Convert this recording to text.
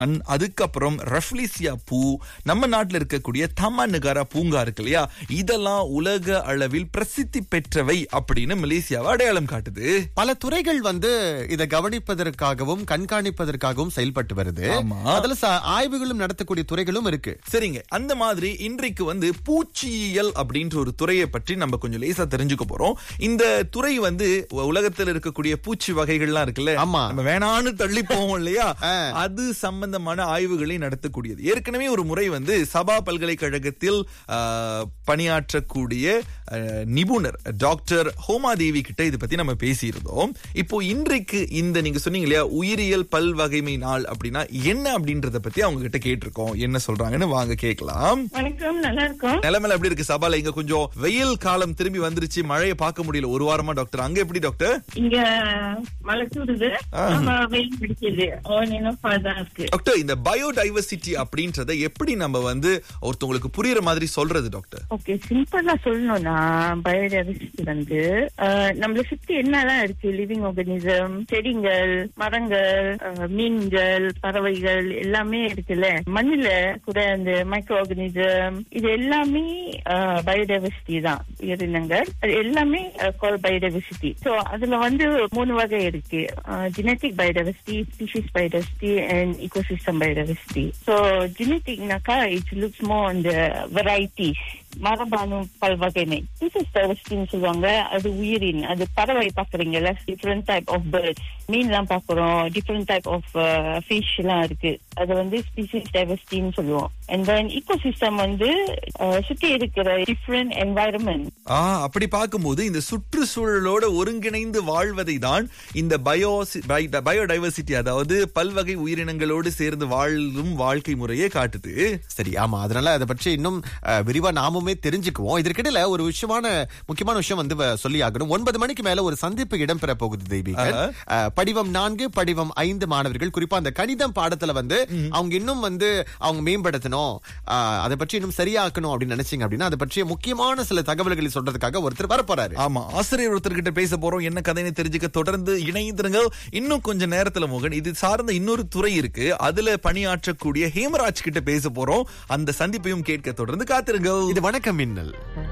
An அதுக்கப்புறம் ரஃப்லிசியா பூ நம்ம நாட்டுல இருக்கக்கூடிய தமனுகாரா பூங்கா இருக்கு இல்லையா இதெல்லாம் உலக அளவில் பிரசித்தி பெற்றவை அப்படின்னு மலேசியாவை அடையாளம் காட்டுது பல துறைகள் வந்து இதை கவனிப்பதற்காகவும் கண்காணிப்பதற்காகவும் செயல்பட்டு வருது ஆமா. அதுல ச- ஆய்வுகளும் நடத்தக்கூடிய துறைகளும் இருக்கு சரிங்க அந்த மாதிரி இன்றைக்கு வந்து பூச்சியியல் அப்படின்ற ஒரு துறையை பற்றி நம்ம கொஞ்சம் லேசா தெரிஞ்சுக்க போறோம் இந்த துறை வந்து உ- உலகத்துல இருக்கக்கூடிய பூச்சி வகைகள்லாம் இருக்குல்ல ஆமா. நம்ம வேணான்னு தள்ளி போவோம் இல்லையா ஆ. அது சம்பந்தமான ஆய்வுகளை நடத்தக்கூடியது ஏற்கனவே ஒரு முறை வந்து சபா பல்கலைக்கழகத்தில் ஆ, பணியாற்றக்கூடிய ஆ, நிபுணர் டாக்டர் ஹோமா தேவி கிட்ட இதை பத்தி நம்ம பேசியிருந்தோம் இப்போ இன்றைக்கு இந்த நீங்க சொன்னீங்க இல்லையா உயிரியல் பல்வகைமை நாள் அப்படின்னா என்ன அப்படின்றத பத்தி அவங்க கிட்ட கேட்டிருக்கோம் என்ன சொல்றாங்கன்னு வாங்க கேட்கலாம் வணக்கம் நல்லா இருக்கும் நிலைமையில எப்படி இருக்கு சபால இங்க கொஞ்சம் வெயில் காலம் திரும்பி வந்துருச்சு மழையை பார்க்க முடியல ஒரு வாரமா டாக்டர் அங்க எப்படி டாக்டர் இங்க மழை தூடுது ஆமா, வெயில் பிடிக்குது ஒன் தான் இருக்கு டாக்டர் இந்த பயோடைவர்சிட்டி அப்படின்றத எப்படி நம்ம வந்து ஒருத்தவங்களுக்கு புரியுற மாதிரி சொல்றது டாக்டர் ஓகே சிம்பிளா சொல்லணும்னா பயோடைவர்சிட்டி வந்து அஹ், நம்மள சுத்தி என்னெல்லாம் இருக்கு லிவிங் ஆர்கனிசம் செடிகள் மரங்கள் அஹ், மீன்கள் பறவைகள் எல்லாமே இருக்குல்ல மண்ணுல கூட அந்த மைக்ரோ ஆர்கனிசம் இது எல்லாமே பயோடைவர்சிட்டி தான் உயிரினங்கள் அது எல்லாமே கால் பயோடைவர்சிட்டி ஸோ அதுல வந்து மூணு வகை இருக்கு genetic biodiversity species biodiversity and ecosystem biodiversity. So geneticனாக்கா it looks more on the varieties. மரபணு பல்வகைமை ஸ்பீசிஸ் டைவர்சிட்டின்னு சொல்லுவாங்க அது உயிரின் அது பறவை பாக்குறீங்கல்ல டிஃப்ரெண்ட் டைப் ஆஃப் பேர்ட்ஸ் மீன்லாம் பாக்குறோம் டிஃப்ரெண்ட் டைப் ஆஃப் ஃபிஷ் எல்லாம் இருக்கு அது வந்து ஸ்பீசிஸ் டைவர்சிட்டின்னு சொல்லுவோம் அண்ட் தென் ecosystem வந்து அஹ், சுத்தி இருக்கிற டிஃப்ரெண்ட் என்வாயரன்மெண்ட் ஆ அப்படி பார்க்கும்போது இந்த சுற்றுச்சூழலோட ஒருங்கிணைந்து வாழ்வதை தான் இந்த பயோ பயோடைவர்சிட்டி அதாவது பல்வகை உயிரினங்களோடு சேர்ந்து வாழும் வாழ்க்கை முறையே காட்டுது சரி ஆமா அதனால அதை பற்றி இன்னும் அஹ், விரிவா நாமுமே தெரிஞ்சுக்குவோம் இதற்கிடையில ஒரு விஷயமான முக்கியமான விஷயம் வந்து வ- சொல்லி ஆகணும் ஒன்பது மணிக்கு மேல ஒரு சந்திப்பு இடம்பெற போகுது தெய்வீகன் ஆஹா. அஹ், படிவம் நான்கு படிவம் ஐந்து மாணவர்கள் குறிப்பா அந்த கணிதம் பாடத்துல வந்து அவங்க இன்னும் வந்து அவங்க மேம்படுத்தணும் அஹ், அதை பற்றி இன்னும் சரியாக்கணும் அப்படின்னு நினைச்சீங்க அப்படின்னா அதை பற்றிய முக்கியமான சில தகவல்களை சொல்றதுக்காக ஒருத்தர் வரப்போறாரு ஆமா ஆசிரியர் ஒருத்தர்கிட்ட பேச போறோம் என்ன கதைன்னு தெரிஞ்சுக்க தொடர்ந்து இணைந்திருங்க இன்னும் கொஞ்ச நேரத்துல மோகன் இது சார்ந்த இன்னொரு துறை இருக்கு அதுல பணியாற்றக்கூடிய ஹேமராஜ் கிட்ட பேச போறோம் அந்த சந்திப்பையும் கேட்க தொடர்ந்து காத்திருங்க இது வணக்கம் மின்னல்